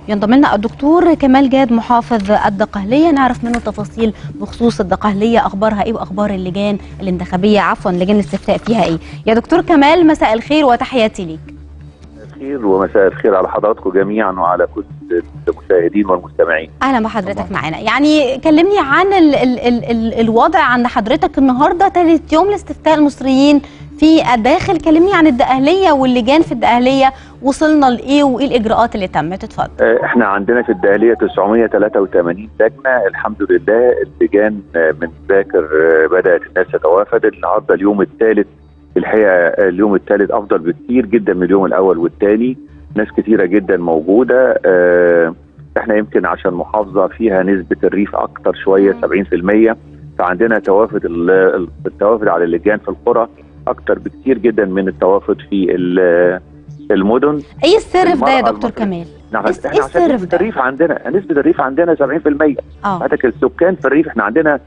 ينضم لنا الدكتور كمال جاد محافظ الدقهليه نعرف منه تفاصيل بخصوص الدقهليه اخبارها ايه واخبار اللجان الانتخابيه عفوا لجان الاستفتاء فيها ايه يا دكتور كمال مساء الخير وتحياتي ليك الخير ومساء الخير على حضراتكم جميعا وعلى كل المشاهدين والمستمعين اهلا بحضرتك معانا يعني كلمني عن ال ال ال ال الوضع عند حضرتك النهارده ثالث يوم لاستفتاء المصريين في الداخل كلمني عن الدقهليه واللجان في الدقهليه وصلنا لايه وايه الاجراءات اللي تمت اتفضل آه، احنا عندنا في الدقهليه 983 لجنه الحمد لله اللجان آه، من باكر آه، بدات الناس تتوافد النهارده اليوم الثالث الحقيقه اليوم الثالث افضل بكثير جدا من اليوم الاول والثاني ناس كثيره جدا موجوده آه، احنا يمكن عشان محافظه فيها نسبه الريف اكتر شويه مم. 70% فعندنا توافد ال- التوافد على اللجان في القرى اكتر بكثير جدا من التوافد في ال- المدن ايه السر في ده يا المرأة المصرية. المصرية. كمال نعم إيه احنا السر عشان في نسبة ده؟ الريف عندنا نسبة الريف عندنا 70% اه عندك السكان في الريف احنا عندنا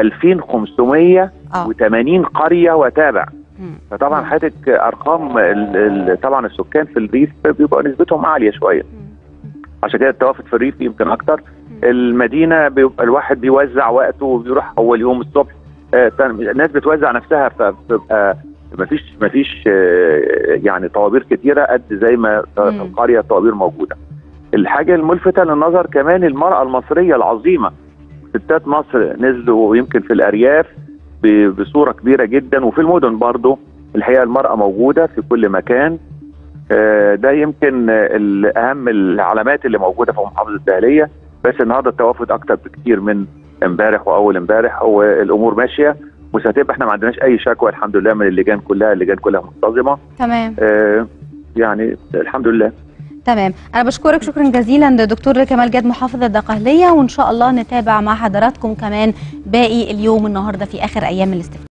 2580 اه قرية وتابع مم. فطبعا مم. حضرتك ارقام ال- ال- طبعا السكان في الريف بيبقى نسبتهم عالية شوية مم. عشان كده التوافد في الريف يمكن اكتر المدينة بيبقى الواحد بيوزع وقته وبيروح اول يوم الصبح آه، تن- الناس بتوزع نفسها فبتبقى مفيش مفيش آه، يعني طوابير كتيرة قد زي ما في مم. القرية الطوابير موجودة الحاجة الملفتة للنظر كمان المرأة المصرية العظيمة ستات مصر نزلوا يمكن في الأرياف ب- بصورة كبيرة جدا وفي المدن برضو الحقيقة المرأة موجودة في كل مكان آه، ده يمكن آه، الأهم العلامات اللي موجودة في محافظة الدهلية بس النهارده التوافد أكتر بكتير من امبارح وأول امبارح والأمور ماشية وستبقى احنا ما عندناش أي شكوى الحمد لله من اللجان كلها اللجان كلها منتظمة تمام آه، يعني الحمد لله تمام انا بشكرك شكرا جزيلا دكتور كمال جاد محافظ الدقهليه وان شاء الله نتابع مع حضراتكم كمان باقي اليوم النهارده في اخر ايام الاستفتاء